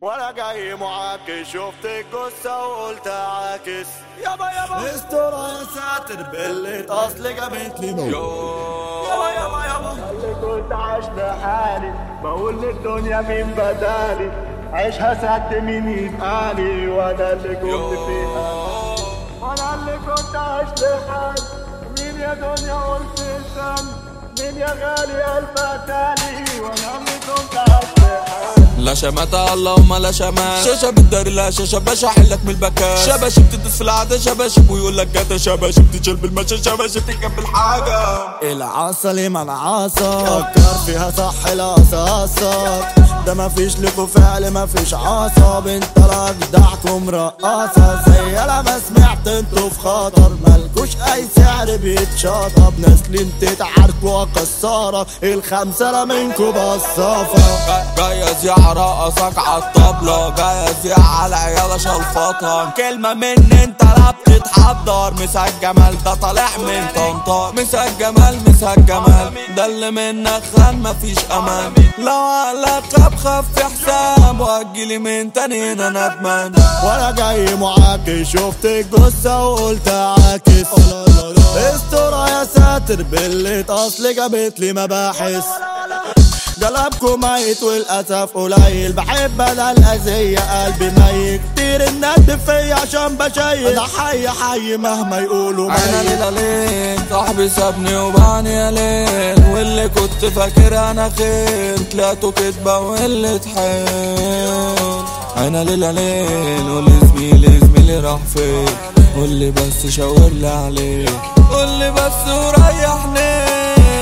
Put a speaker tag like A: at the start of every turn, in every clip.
A: وانا جاي معاكس شفت الجثة وقلت عاكس يابا يابا
B: استرا يا ساتر بلت اصل جابت لي نور
A: يابا يابا يابا
C: اللي كنت عايش لحالي بقول للدنيا مين بدالي عيشها سد مين يبقالي وانا اللي كنت فيها وانا اللي كنت عايش لحالي مين يا دنيا قلت الذنب مين يا غالي الف تالي وانا اللي كنت عايش لحالي
D: لا شماتة اللهم لا شمات شاشة بالدار لا شاشة باشا حلك من البكاء شباشب تدوس في العادة شباشب ويقول لك جاتا شباشب تشيل بالمشي شباشب تكب الحاجة
B: العصا ليه ما العصا فكر فيها صح لا صاصك ده ما فيش لكم فعل ما فيش عصب انت راجدعكم رقاصة زي انا ما سمعت انتوا في خطر مالكوش اي سعر بيتشطب نازلين تتعاركوا كسارة الخمسة لا منكوا بصافة
D: جاية زيع رقصك عالطبلة جاية زيع على عيالة شلفطها كلمة مني انت لا بتتحضر مسا الجمال ده طالع من طنطا مسا الجمال مسا الجمال ده اللي منك خان مفيش امان لو عقلك خاب خف في حساب واجيلي من تاني انا ندمان
B: وانا جاي معاكس شفت الجثة وقلت عاكس استرا يا ساتر بلت اصل جابت لي مباحث قلبكم ميت والاسف قليل بحب انا الاذية قلبي ميت كتير الند فيا عشان بشيل انا حي حي مهما يقولوا
D: انا
B: ميت
D: ليلة ليل صاحبي سابني وبعني يا ليل واللي كنت فاكر انا خير طلعته كدبة واللي حيل انا ليلة ليل واللي زميلي زميلي راح فين واللي بس شاور لي عليه واللي بس وريحني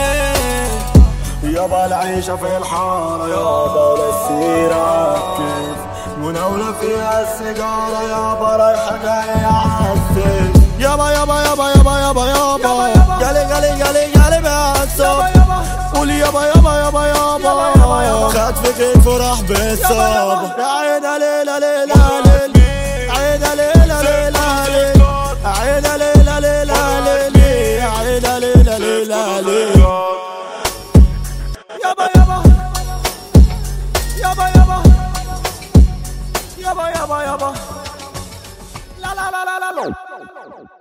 B: يابا العيشة في الحارة يابا للسيرة كيف مناولة فيها السيجارة يابا رايحة جاية عالسيف يابا يابا يابا يابا يابا يابا جالي جالي جالي جالي بعصب قول يابا يابا يابا يابا خد في كتفه راح بالصاب يا عينا ليلة ليلة ليلة عينا ليلة ليلة ليلة عينا ليلة ليلة ليلة عينا ليلة ليلة ليلة
A: يابا يابا يابا يابا يابا يابا يابا لا لا لا لا لا